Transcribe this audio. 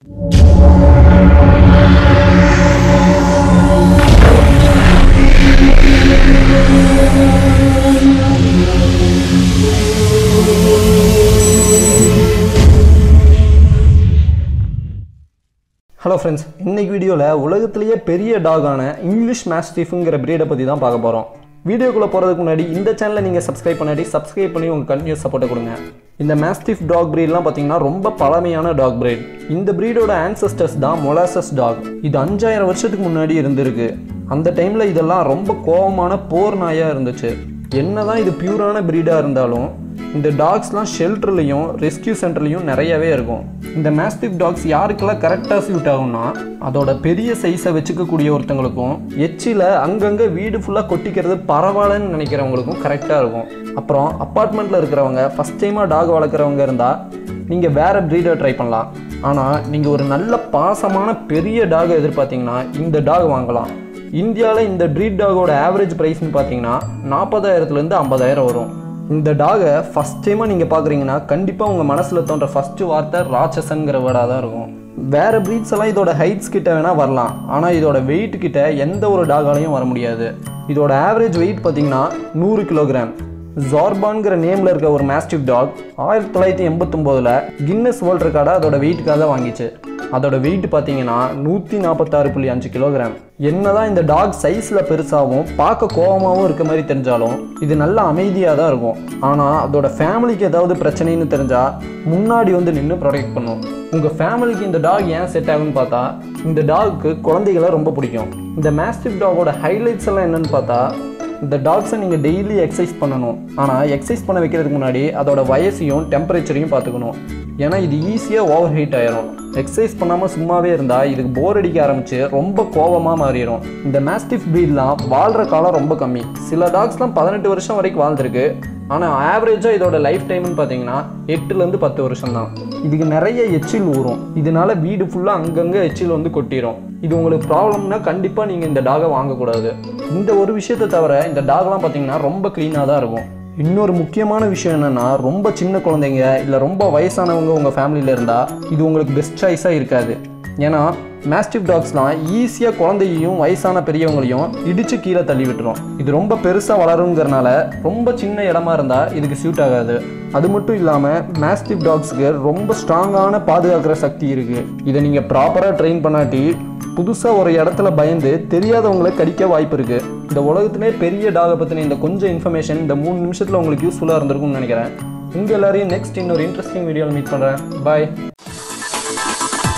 hello friends இன்னைக்கு வீடியோவில் உலகத்திலேயே பெரிய டாகான இங்கிலீஷ் மேஸ்டிஃபுங்கிற பிரீடை பற்றி தான் பார்க்க போகிறோம் வீடியோக்குள்ளே போகிறதுக்கு முன்னாடி இந்த சேனலை நீங்கள் சப்ஸ்கிரைப் பண்ணாடி சப்ஸ்கிரைப் பண்ணி உங்கள் கண்டினியூஸ் சப்போர்ட்டை கொடுங்க இந்த மேஸ்டிஃப் டாக் ப்ரீட்லாம் பார்த்தீங்கன்னா ரொம்ப பழமையான டாக் breed இந்த ப்ரீடோட ancestors தான் மொலாசஸ் டாக் இது அஞ்சாயிரம் வருஷத்துக்கு முன்னாடி இருந்திருக்கு அந்த டைமில் இதெல்லாம் ரொம்ப கோபமான போர் நாயாக இருந்துச்சு என்னதான் இது பியூரான ப்ரீடாக இருந்தாலும் இந்த டாக்ஸ்லாம் ஷெல்டர்லையும் ரெஸ்கியூ சென்டர்லையும் நிறையவே இருக்கும் இந்த மேஸ்டிவ் டாக்ஸ் யாருக்கெல்லாம் கரெக்டாக சூட் ஆகும்னா அதோட பெரிய சைஸை வச்சுக்கக்கூடிய ஒருத்தங்களுக்கும் எச்சில அங்கங்கே வீடு ஃபுல்லாக கொட்டிக்கிறது பரவாயில்லன்னு நினைக்கிறவங்களுக்கும் கரெக்டாக இருக்கும் அப்புறம் அப்பார்ட்மெண்ட்டில் இருக்கிறவங்க ஃபஸ்ட் டைமாக டாக் வளர்க்குறவங்க இருந்தால் நீங்கள் வேறு ப்ரீடை ட்ரை பண்ணலாம் ஆனால் நீங்கள் ஒரு நல்ல பாசமான பெரிய டாகை எதிர்பார்த்தீங்கன்னா இந்த டாக் வாங்கலாம் இந்தியாவில் இந்த ப்ரீட் டாகோட ஆவரேஜ் ப்ரைஸ்னு பார்த்தீங்கன்னா நாற்பதாயிரத்துலேருந்து ஐம்பதாயிரம் வரும் இந்த டாகை ஃபஸ்ட் டைமாக நீங்கள் பார்க்குறீங்கன்னா கண்டிப்பாக உங்கள் மனசில் தோன்ற ஃபஸ்ட்டு வார்த்தை ராட்சசன்கிற வேர்டாக தான் இருக்கும் வேறு ப்ரீட்ஸ் எல்லாம் இதோட ஹைட்ஸ் கிட்ட வேணால் வரலாம் ஆனால் இதோட வெயிட் கிட்ட எந்த ஒரு டாகாலையும் வர முடியாது இதோட ஆவரேஜ் வெயிட் பார்த்தீங்கன்னா நூறு கிலோகிராம் ஜார்பான்கிற நேமில் இருக்க ஒரு மேஸ்டிவ் டாக் ஆயிரத்தி தொள்ளாயிரத்தி எண்பத்தொம்போதில் கின்னஸ் வேர்ல்ட் ரெக்கார்டை அதோட வெயிட்டுக்காக வாங்கிச்சு அதோட வெயிட் பார்த்தீங்கன்னா நூற்றி நாற்பத்தாறு புள்ளி அஞ்சு கிலோகிராம் என்னதான் இந்த டாக் சைஸில் பெருசாகவும் பார்க்க கோவமாகவும் இருக்க மாதிரி தெரிஞ்சாலும் இது நல்ல அமைதியாக தான் இருக்கும் ஆனால் அதோட ஃபேமிலிக்கு ஏதாவது பிரச்சனைன்னு தெரிஞ்சால் முன்னாடி வந்து நின்று ப்ரொடெக்ட் பண்ணும் உங்கள் ஃபேமிலிக்கு இந்த டாக் ஏன் செட் ஆகும்னு பார்த்தா இந்த டாக்கு குழந்தைகளை ரொம்ப பிடிக்கும் இந்த மேஸ்டிவ் டாகோட ஹைலைட்ஸ் எல்லாம் என்னன்னு பார்த்தா இந்த டாக்ஸை நீங்கள் டெய்லி எக்ஸசைஸ் பண்ணணும் ஆனால் எக்ஸசைஸ் பண்ண வைக்கிறதுக்கு முன்னாடி அதோட வயசையும் டெம்பரேச்சரையும் பார்த்துக்கணும் ஏன்னா இது ஈஸியாக ஓவர் ஹீட் ஆயிரும் எக்ஸசைஸ் பண்ணாமல் சும்மாவே இருந்தால் இதுக்கு போர் அடிக்க ஆரம்பிச்சு ரொம்ப கோவமாக மாறிடும் இந்த மேஸ்டிஃப் ப்ரீட்லாம் வாழ்கிற காலம் ரொம்ப கம்மி சில டாக்ஸ்லாம் பதினெட்டு வருஷம் வரைக்கும் வாழ்ந்திருக்கு ஆனால் ஆவரேஜாக இதோட லைஃப் டைம்னு பார்த்தீங்கன்னா எட்டுலேருந்து பத்து வருஷம் தான் இதுக்கு நிறைய எச்சில் ஊறும் இதனால வீடு ஃபுல்லாக அங்கங்கே எச்சில் வந்து கொட்டிடும் இது உங்களுக்கு ப்ராப்ளம்னா கண்டிப்பாக நீங்கள் இந்த டாகை வாங்கக்கூடாது இந்த ஒரு விஷயத்தை தவிர இந்த டாக்லாம் பார்த்தீங்கன்னா ரொம்ப க்ளீனாக தான் இருக்கும் இன்னொரு முக்கியமான விஷயம் என்னென்னா ரொம்ப சின்ன குழந்தைங்க இல்லை ரொம்ப வயசானவங்க உங்கள் ஃபேமிலியில் இருந்தால் இது உங்களுக்கு பெஸ்ட் சாய்ஸாக இருக்காது ஏன்னா மேஸ்டிவ் டாக்ஸ்லாம் ஈஸியாக குழந்தையையும் வயசான பெரியவங்களையும் இடித்து கீழே தள்ளி விட்டுரும் இது ரொம்ப பெருசாக வளருங்கிறனால ரொம்ப சின்ன இடமா இருந்தால் இதுக்கு சூட் ஆகாது அது மட்டும் இல்லாமல் மேஸ்டிவ் டாக்ஸுக்கு ரொம்ப ஸ்ட்ராங்கான பாதுகாக்கிற சக்தி இருக்குது இதை நீங்கள் ப்ராப்பராக ட்ரெயின் பண்ணாட்டி புதுசாக ஒரு இடத்துல பயந்து தெரியாதவங்களை கடிக்க வாய்ப்பு இருக்குது இந்த உலகத்திலே பெரிய டாகை பற்றின இந்த கொஞ்சம் இன்ஃபர்மேஷன் இந்த மூணு நிமிஷத்தில் உங்களுக்கு யூஸ்ஃபுல்லாக இருந்திருக்கும்னு நினைக்கிறேன் உங்கள் எல்லாரையும் நெக்ஸ்ட் இன்னொரு இன்ட்ரெஸ்டிங் வீடியோவில் மீட் பண்ணுறேன் பாய்